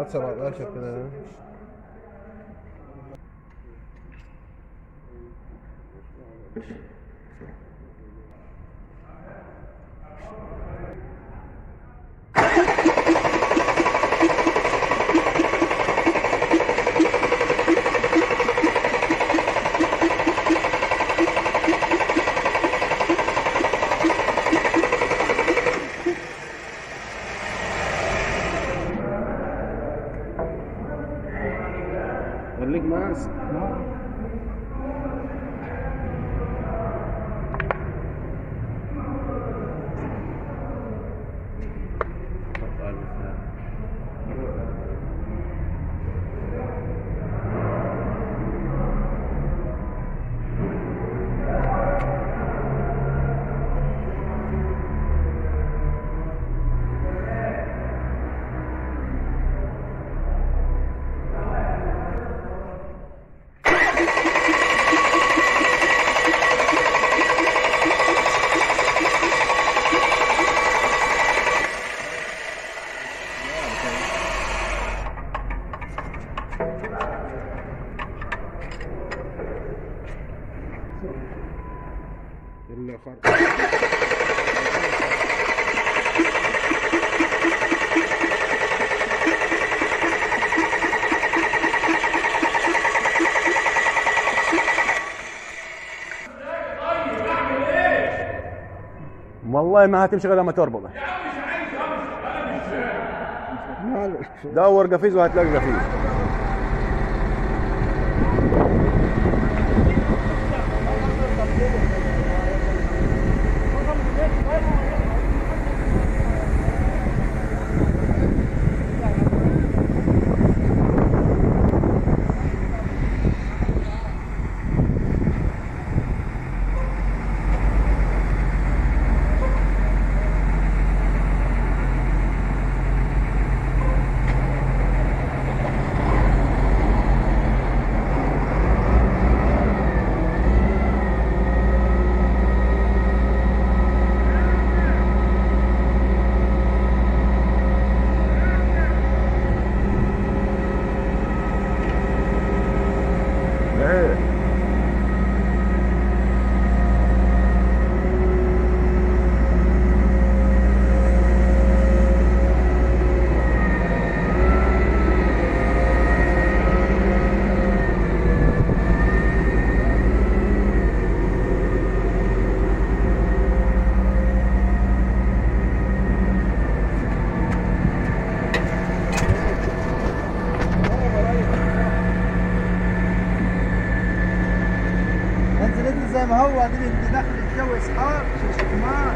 هات 17 كده خليك ماسك اللي فرق والله ما هتمشي غير لما تربطه معلش دور قفيز وهتلاقي قفيز ايه انزل انت زي ما هو دي انت داخل الجو اسحاق مش حكمان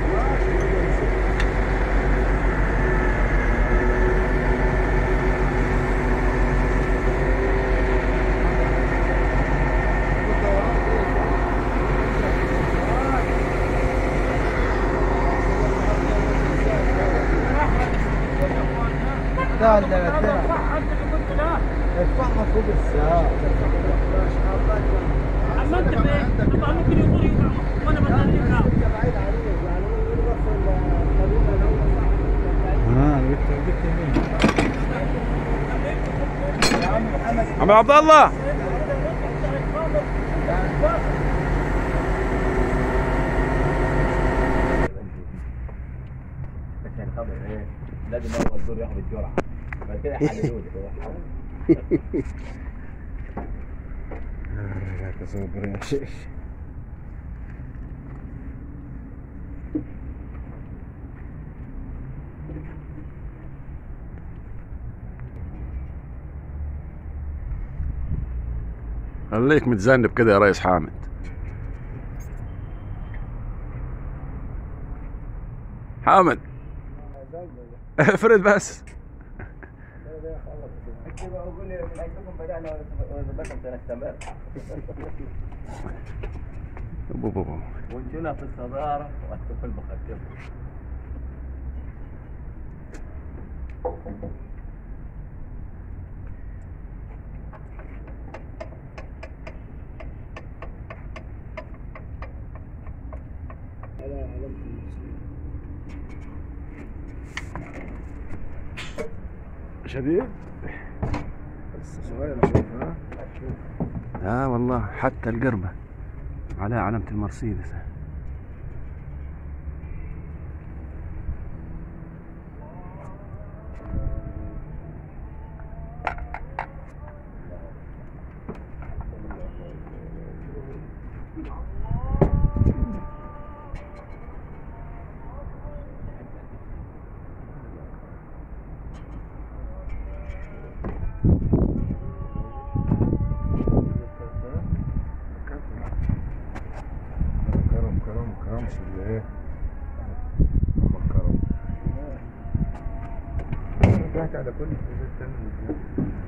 ده اللي بدنا ارفعها فوق الساعة ما انت فين؟ طبعا ممكن يقول يقع وانا بسلمها اه جبت جبت مين عم عبد الله عشان خاطر ايه لازم اول دور ياخد الجرعه بعد كده يحللوا لك لا تصبر يا شيخ خليك متذنب كده يا ريس حامد حامد افرد بس كده اقول لي من اجلكم بدانا ونبكم سنستمر بو بو بو. وانتنا في الصداره وانتم في المقدمه شديد بس صغير شوف ها اه والله حتى القربة على علامة المرسيدس كرم كرم كرم شو ايه أما كرم رحت على كل الفلوس التانية